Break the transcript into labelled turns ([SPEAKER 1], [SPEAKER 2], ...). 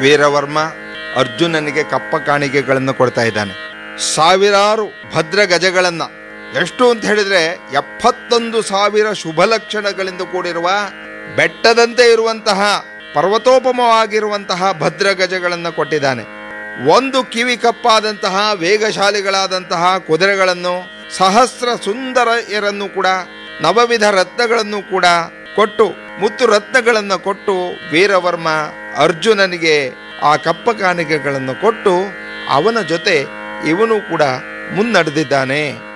[SPEAKER 1] ವೀರವರ್ಮ ಅರ್ಜುನನಿಗೆ ಕಪ್ಪ ಕಾಣಿಕೆಗಳನ್ನು ಕೊಡ್ತಾ ಇದ್ದಾನೆ ಸಾವಿರಾರು ಭದ್ರ ಗಜಗಳನ್ನ ಎಷ್ಟು ಅಂತ ಹೇಳಿದ್ರೆ ಎಪ್ಪತ್ತೊಂದು ಸಾವಿರ ಶುಭ ಲಕ್ಷಣಗಳಿಂದ ಕೂಡಿರುವ ಬೆಟ್ಟದಂತೆ ಇರುವಂತಹ ಪರ್ವತೋಪಮವಾಗಿರುವಂತಹ ಭದ್ರ ಗಜಗಳನ್ನು ಕೊಟ್ಟಿದ್ದಾನೆ ಒಂದು ಕಿವಿ ಕಪ್ಪಾದಂತಹ ವೇಗಶಾಲಿಗಳಾದಂತಹ ಕುದುರೆಗಳನ್ನು ಸಹಸ್ರ ಸುಂದರಯರನ್ನು ಕೂಡ ನವವಿಧ ರತ್ನಗಳನ್ನು ಕೂಡ ಕೊಟ್ಟು ಮುತ್ತು ರತ್ನಗಳನ್ನು ಕೊಟ್ಟು ವೀರವರ್ಮ ಅರ್ಜುನನಿಗೆ ಆ ಕಪ್ಪ ಕಾಣಿಕೆಗಳನ್ನು ಕೊಟ್ಟು ಅವನ ಜೊತೆ ಇವನು ಕೂಡ ಮುನ್ನಡೆದಿದ್ದಾನೆ